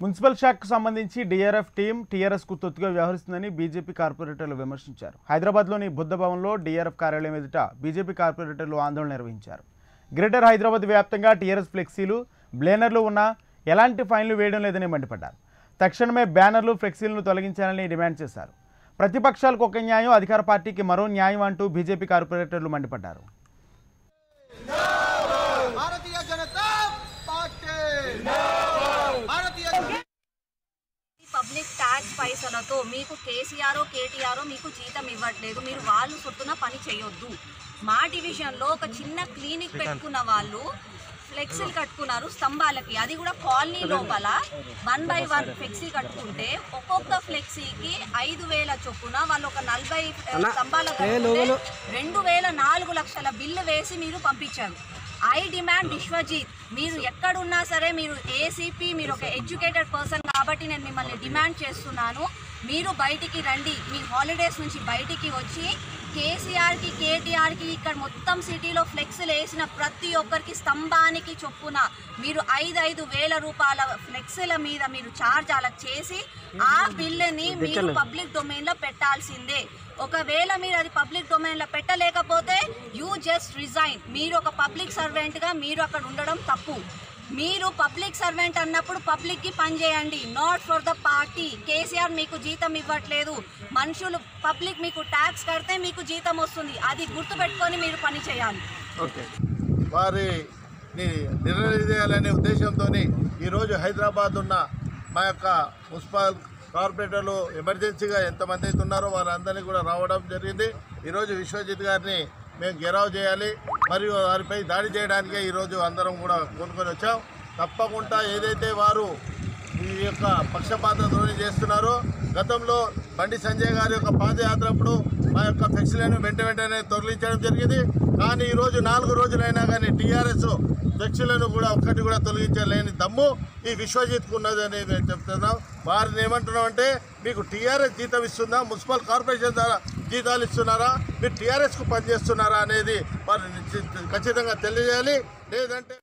municipal శాఖకు సంబంధించి DRF team టీఆర్ఎస్కు తొత్తుగా వ్యవహరిస్తుందని బీజేపీ కార్పొరేటర్లు విమర్శించారు హైదరాబాద్లోని బుద్ధ భవన్లో డిఆర్ఎఫ్ కార్యాలయం ఎదుట బీజేపీ కార్పొరేటర్లు ఆందోళన నిర్వహించారు గ్రేటర్ హైదరాబాద్ వ్యాప్తంగా టీఆర్ఎస్ ఫ్లెక్సీలు బ్లేనర్లు ఉన్నా ఎలాంటి ఫైన్లు వేయడం లేదని మండిపడ్డారు తక్షణమే బ్యానర్లు ఫ్లెక్సీలను తొలగించాలని డిమాండ్ చేశారు ప్రతిపక్షాలకు ఒక న్యాయం అధికార పార్టీకి మరో న్యాయం అంటూ బీజేపీ కార్పొరేటర్లు మండిపడ్డారు భారతీయ జనతా పార్టీ భారతీయ పబ్లిక్ ట్యాక్స్ పైసలతో మీకు కేసీఆర్ కేటీఆర్ మీకు జీతం ఇవ్వట్లేదు మీరు వాళ్ళు సొత్తున పని చేయొద్దు మా డివిజన్లో ఒక చిన్న క్లినిక్ పెట్టుకున్న వాళ్ళు ఫ్లెక్సీలు కట్టుకున్నారు స్తంభాలకి అది కూడా కాలనీ లోపల వన్ బై వన్ ఫ్లెక్సీ కట్టుకుంటే ఒక్కొక్క ఫ్లెక్సీకి ఐదు వేల చొప్పున వాళ్ళు ఒక నలభై ఆ, స్తంభాలకు కట్టుకుంటే రెండు వేల నాలుగు లక్షల బిల్లు వేసి మీరు పంపించారు ఐ డిమాండ్ విశ్వజిత్ మీరు ఎక్కడున్నా సరే మీరు ఏసీపీ మీరు ఒక ఎడ్యుకేటెడ్ పర్సన్ కాబట్టి నేను మిమ్మల్ని డిమాండ్ చేస్తున్నాను మీరు బయటికి రండి మీ హాలిడేస్ నుంచి బయటికి వచ్చి కేసీఆర్కి కేటీఆర్కి ఇక్కడ మొత్తం సిటీలో ఫ్లెక్స్లు వేసిన ప్రతి ఒక్కరికి స్తంభానికి చొప్పున మీరు ఐదు ఐదు వేల రూపాయల ఫ్లెక్స్ల మీద మీరు ఛార్జ్ అలా చేసి ఆ బిల్లుని మీరు పబ్లిక్ డొమైన్లో పెట్టాల్సిందే ఒకవేళ మీరు అది పబ్లిక్ డొమైన్లో పెట్టలేకపోతే యూ జస్ట్ రిజైన్ మీరు ఒక పబ్లిక్ సర్వెంట్గా మీరు అక్కడ ఉండడం తప్పు మీరు పబ్లిక్ సర్వెంట్ అన్నప్పుడు పబ్లిక్కి పనిచేయండి not for the party KCR మీకు జీతం ఇవ్వట్లేదు మనుషులు పబ్లిక్ మీకు ట్యాక్స్ కడితే మీకు జీతం వస్తుంది అది గుర్తుపెట్టుకొని మీరు పని చేయాలి వారిని నిర్ణయాలనే ఉద్దేశంతో ఈరోజు హైదరాబాద్ ఉన్న మా యొక్క మున్సిపల్ కార్పొరేటర్లు ఎమర్జెన్సీగా ఎంతమంది అయితే ఉన్నారో వాళ్ళందరినీ కూడా రావడం జరిగింది ఈరోజు విశ్వజిత్ గారిని మేము గెరావ్ చేయాలి మరియు వారిపై దాడి చేయడానికే ఈరోజు అందరం కూడా కొనుక్కొని వచ్చాం తప్పకుండా ఏదైతే వారు ఈ యొక్క పక్షపాత ధోరణి చేస్తున్నారో గతంలో బండి సంజయ్ గారి యొక్క పాదయాత్ర అప్పుడు మా యొక్క ఫ్లెక్సీలను వెంట వెంటనే తొలగించడం జరిగింది కానీ ఈరోజు నాలుగు రోజులైనా కానీ టీఆర్ఎస్ ఫ్లెక్సీలను కూడా ఒక్కటి కూడా తొలగించలేని దమ్ము ఈ విశ్వజిత్కు ఉన్నదని మేము చెప్తున్నాం వారిని ఏమంటున్నాం అంటే మీకు టీఆర్ఎస్ జీతం ఇస్తుందా మున్సిపల్ కార్పొరేషన్ ద్వారా జీతాలు ఇస్తున్నారా మీరు టీఆర్ఎస్కు పనిచేస్తున్నారా అనేది వారు ఖచ్చితంగా తెలియజేయాలి లేదంటే